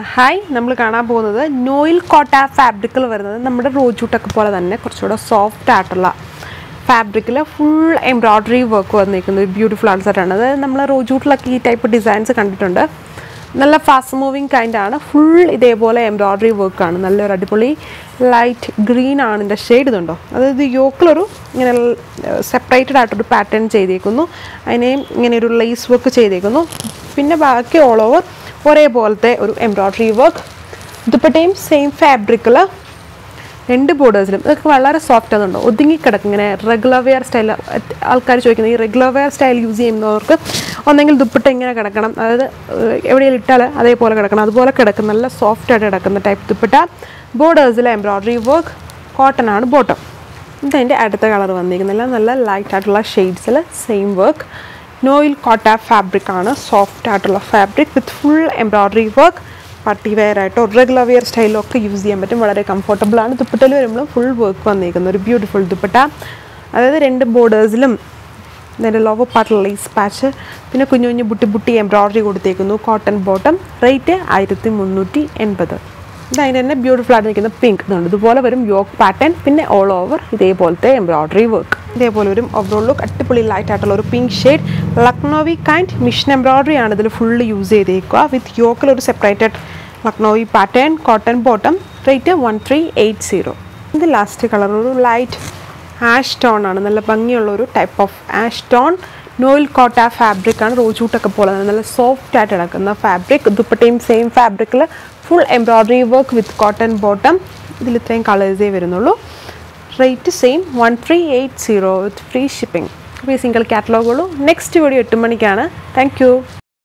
hi നമ്മൾ കാണാൻ പോകുന്നത് നോയിൽ കോട്ട ഫാബ്രിക്കിൽ വരുന്നത് നമ്മുടെ റോജൂട്ടൊക്കെ പോലെ തന്നെ കുറച്ചുകൂടെ സോഫ്റ്റ് ആയിട്ടുള്ള ഫാബ്രിക്കിൽ ഫുൾ എംബ്രോയ്ഡറി വർക്ക് വന്നിരിക്കുന്ന ഒരു ബ്യൂട്ടിഫുൾ ആൻസറാണ് അതായത് നമ്മൾ റോജൂട്ടിലൊക്കെ ഈ ടൈപ്പ് ഡിസൈൻസ് കണ്ടിട്ടുണ്ട് നല്ല ഫാസ്റ്റ് മൂവിങ് കൈൻഡ് ആണ് ഫുൾ ഇതേപോലെ എംബ്രോയ്ഡറി വർക്കാണ് നല്ലൊരു അടിപൊളി ലൈറ്റ് ഗ്രീൻ ആണ് ഇതിൻ്റെ ഷെയ്ഡ് ഇതുണ്ടോ അതായത് യോക്കിലൊരു ഇങ്ങനെ സെപ്പറേറ്റഡ് ആയിട്ടൊരു പാറ്റേൺ ചെയ്തേക്കുന്നു അതിനെയും ഇങ്ങനെ ഒരു ലേസ് വർക്ക് ചെയ്തേക്കുന്നു പിന്നെ ബാക്കി ഓൾ ഓവർ ഒരേപോലത്തെ ഒരു എംബ്രോയ്ഡറി വർക്ക് ദുപ്പട്ടയും സെയിം ഫാബ്രിക്കിൽ രണ്ട് ബോർഡേഴ്സിലും ഇതൊക്കെ വളരെ സോഫ്റ്റ് ആകുന്നുണ്ടോ ഒതുങ്ങിക്കിടക്കും ഇങ്ങനെ റെഗുലർ വെയർ സ്റ്റൈൽ ആൾക്കാർ ചോദിക്കുന്നത് ഈ റെഗുലർ വെയർ സ്റ്റൈൽ യൂസ് ചെയ്യുന്നവർക്ക് ഒന്നെങ്കിൽ ദുപ്പട്ട ഇങ്ങനെ കിടക്കണം അതായത് ഏഹ്, എവിടെയെങ്കിലും ഇട്ടാൽ അതേപോലെ കിടക്കണം അതുപോലെ കിടക്കും നല്ല സോഫ്റ്റ് ആയിട്ട് കിടക്കുന്ന ടൈപ്പ് ദുപ്പട്ട ബോർഡേഴ്സിൽ എംബ്രോയ്ഡറി വർക്ക് കോട്ടൺ ആണ് ബോട്ടം ഇതതിൻ്റെ അടുത്ത കളർ വന്നിരിക്കുന്നില്ല നല്ല ലൈറ്റ് ആയിട്ടുള്ള ഷെയ്ഡ്സിൽ സെയിം വർക്ക് നോയിൽ കോട്ട ഫാബ്രിക് ആണ് സോഫ്റ്റ് ആയിട്ടുള്ള fabric with full embroidery work party wear ആയിട്ടോ റെഗുലർ വെയർ സ്റ്റൈലോ ഒക്കെ യൂസ് ചെയ്യാൻ പറ്റും വളരെ കംഫർട്ടബിൾ ആണ് ദുപ്പട്ടയിൽ വരുമ്പോഴും ഫുൾ വർക്ക് വന്നിരിക്കുന്ന ഒരു ബ്യൂട്ടിഫുൾ ദുപ്പട്ട അതായത് രണ്ട് ബോർഡേഴ്സിലും ഇതിൻ്റെ ലോവർ പാർട്ടിലുള്ള ഈ പാച്ച് പിന്നെ കുഞ്ഞു കുഞ്ഞു ബുട്ടി ബുട്ടി എംബ്രോയ്ഡറി കൊടുത്തേക്കുന്നു കോട്ടൺ ബോട്ടം റേറ്റ് ആയിരത്തി മുന്നൂറ്റി എൺപത് ഇത് അതിൻ്റെ തന്നെ ബ്യൂട്ടിഫുൾ ആയിട്ട് നിൽക്കുന്ന പിങ്ക് ഇതുണ്ട് ഇതുപോലെ വരും യോക്ക് പാറ്റേൺ പിന്നെ ഓൾ ഓവർ ഇതേപോലത്തെ എംബ്രോയ്ഡറി വർക്ക് ഇതേപോലെ വരും ഓവറോൾ ലുക്ക് അടിപൊളി ലൈറ്റ് ആയിട്ടുള്ള ഒരു pink shade Lucknowi kind machine embroidery ആണ് ഇതിൽ ഫുള്ള് യൂസ് ചെയ്തേക്കുക വിത്ത് യോക്കിൽ ഒരു separated Lucknowi pattern cotton bottom rate one three eight zero ഇത് ലാസ്റ്റ് കളർ ഒരു ലൈറ്റ് ആഷ് ടോൺ ആണ് നല്ല ഭംഗിയുള്ള ഒരു type of ash tone noil Kota fabric ആണ് റോജൂട്ടൊക്കെ പോലെ തന്നെ നല്ല സോഫ്റ്റ് ആയിട്ട് കിടക്കുന്ന ഫാബ്രിക് ദുപ്പട്ടയും സെയിം ഫാബ്രിക്കിൽ full embroidery work with cotton bottom ഇതിൽ ഇത്രയും കളേഴ്സേ വരുന്നുള്ളൂ rate same one three eight zero with free shipping അപ്പോൾ ഈ സിംഗിൾ കാറ്റലോഗുള്ളൂ നെക്സ്റ്റ് വീഡിയോ എട്ട് മണിക്കാണ് താങ്ക് യു